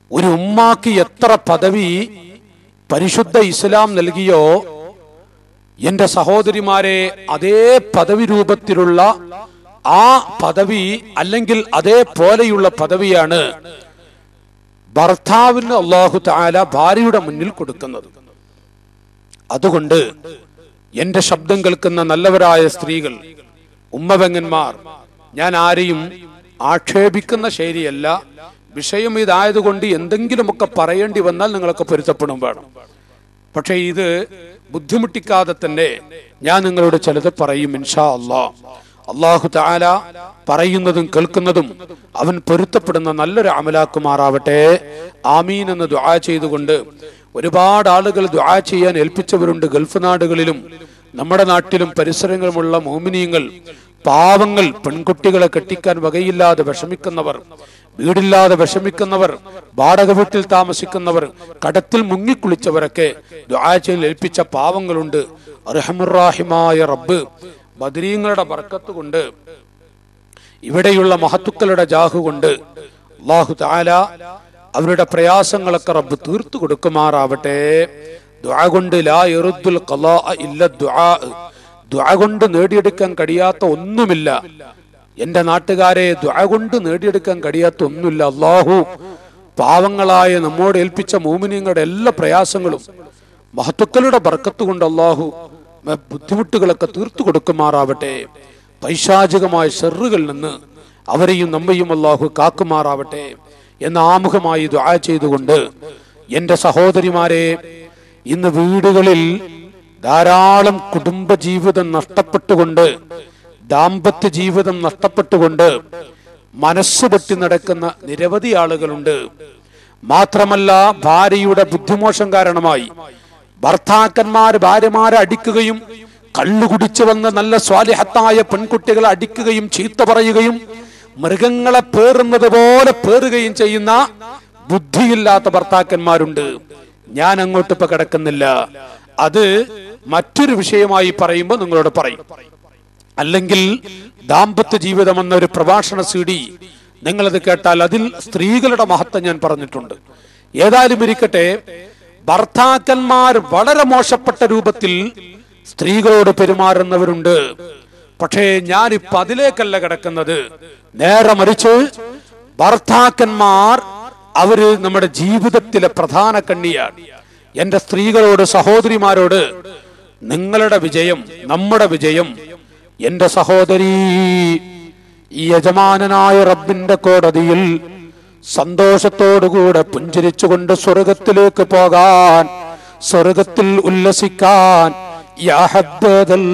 ഒരു ഉമ്മാക്ക് എത്ര പദവി പരിശുദ്ധ ഇസ്ലാം നൽകിയോ എന്റെ സഹോദരിമാരെ അതേ പദവി രൂപത്തിലുള്ള ആ പദവി അല്ലെങ്കിൽ അതേപോലെയുള്ള പദവിയാണ് ഭർത്താവിന് അള്ളാഹു താല ഭാര്യയുടെ മുന്നിൽ കൊടുക്കുന്നത് അതുകൊണ്ട് എന്റെ ശബ്ദം കേൾക്കുന്ന നല്ലവരായ സ്ത്രീകൾ ഉമ്മവെങ്ങന്മാർ ഞാൻ ആരെയും ആക്ഷേപിക്കുന്ന ശൈലിയല്ല വിഷയം ഇതായതുകൊണ്ട് എന്തെങ്കിലുമൊക്കെ പറയേണ്ടി വന്നാൽ നിങ്ങളൊക്കെ പൊരുത്തപ്പെടും വേണം പക്ഷെ ഇത് ബുദ്ധിമുട്ടിക്കാതെ തന്നെ ഞാൻ നിങ്ങളോട് ചിലത് പറയും ഇൻഷാ അള്ളാ അള്ളാഹു താല പറയുന്നതും കേൾക്കുന്നതും അവൻ പൊരുത്തപ്പെടുന്ന നല്ലൊരു അമലാക്കുമാറാവട്ടെ ആമീൻ എന്ന് ദുആ ചെയ്തുകൊണ്ട് ഒരുപാട് ആളുകൾ ദുആ ചെയ്യാൻ ഏൽപ്പിച്ചവരുണ്ട് ഗൾഫ് നാടുകളിലും നമ്മുടെ നാട്ടിലും പരിസരങ്ങളുമുള്ള മോമിനിയങ്ങൾ പാവങ്ങൾ പെൺകുട്ടികളെ കെട്ടിക്കാൻ വകയില്ലാതെ വിഷമിക്കുന്നവർ വീടില്ലാതെ വിഷമിക്കുന്നവർ വാടക വീട്ടിൽ താമസിക്കുന്നവർ കടത്തിൽ മുങ്ങിക്കുളിച്ചവരൊക്കെ ദുആ ചെയ്യാൻ ഏൽപ്പിച്ച പാവങ്ങളുണ്ട് റഹമുറാഹിമായ റബ്ബ് ബദരീങ്ങളുടെ ബർക്കത്ത് കൊണ്ട് ഇവിടെയുള്ള മഹത്തുക്കളുടെ ജാഹു കൊണ്ട് അള്ളാഹു താല അവരുടെ പ്രയാസങ്ങളൊക്കെ റബ്ബ് തീർത്തു കൊടുക്കുമാറാവട്ടെ ദുആ കൊണ്ട് ലാ യറുദ്ദുൽ ഖലാ ഇല്ല ദുആ ദുആ കൊണ്ട് നേടിയെടുക്കാൻ കഴിയാത്ത ഒന്നുമില്ല എന്റെ നാട്ടുകാരെ ദുആ കൊണ്ട് നേടിയെടുക്കാൻ കഴിയാത്ത ഒന്നുമില്ല അള്ളാഹു പാവങ്ങളായ നമ്മോട് ഏൽപ്പിച്ച മോമിനിയങ്ങളുടെ എല്ലാ പ്രയാസങ്ങളും മഹത്തുക്കളുടെ ബർക്കത്ത് കൊണ്ട് അള്ളാഹു മ- ബുദ്ധിമുട്ടുകളൊക്കെ തീർത്തു കൊടുക്കുമാറാവട്ടെ പൈശാചികമായ ഷെറുകളിൽ നിന്ന് അവരെയും നമ്മയും അള്ളാഹു കാക്കുമാറാവട്ടെ എന്ന് ആമുഖമായി ദുആ ചെയ്തുകൊണ്ട് എന്റെ സഹോദരിമാരെ ഇന്ന് വീടുകളിൽ ധാരാളം കുടുംബ ജീവിതം നഷ്ടപ്പെട്ടുകൊണ്ട് ദാമ്പത്യ ജീവിതം നഷ്ടപ്പെട്ടുകൊണ്ട് മനസ്സ് പൊട്ടി നടക്കുന്ന നിരവധി ആളുകളുണ്ട് മാത്രമല്ല ഭാര്യയുടെ ബുദ്ധിമോശം കാരണമായി ഭർത്താക്കന്മാർ ഭാര്യമാരെ അടിക്കുകയും കള്ളുകുടിച്ചു വന്ന് നല്ല സ്വാലിഹത്തായ പെൺകുട്ടികളെ അടിക്കുകയും ചീത്ത പറയുകയും മൃഗങ്ങളെ പേറുന്നത് പോലെ പേറുകയും ചെയ്യുന്ന ബുദ്ധിയില്ലാത്ത ഭർത്താക്കന്മാരുണ്ട് ഞാൻ അങ്ങോട്ട് ഇപ്പൊ കിടക്കുന്നില്ല അത് മറ്റൊരു വിഷയമായി പറയുമ്പോൾ നിങ്ങളോട് പറയും അല്ലെങ്കിൽ ദാമ്പത്യ ജീവിതം എന്ന ഒരു പ്രഭാഷണ സി ഡി നിങ്ങളത് കേട്ടാൽ അതിൽ സ്ത്രീകളുടെ മഹത്വം ഞാൻ പറഞ്ഞിട്ടുണ്ട് ഏതായാലും ഇരിക്കട്ടെ ഭർത്താക്കന്മാർ വളരെ മോശപ്പെട്ട രൂപത്തിൽ സ്ത്രീകളോട് പെരുമാറുന്നവരുണ്ട് പക്ഷേ ഞാനിപ്പോ അതിലേക്കല്ല കിടക്കുന്നത് നേരെ മറിച്ച് ഭർത്താക്കന്മാർ അവര് നമ്മുടെ ജീവിതത്തിലെ പ്രധാന കണ്ണിയാണ് എന്റെ സ്ത്രീകളോട് സഹോദരിമാരോട് നിങ്ങളുടെ വിജയം നമ്മുടെ വിജയം എന്റെ സഹോദരി ഈ യജമാനനായ റബ്ബിന്റെ കോടതിയിൽ സന്തോഷത്തോടുകൂടെ പുഞ്ചിരിച്ചുകൊണ്ട് സ്വർഗത്തിലേക്ക് പോകാൻ സ്വർഗത്തിൽ ഉല്ലസിക്കാൻ യാ ഹദ്ദദൽ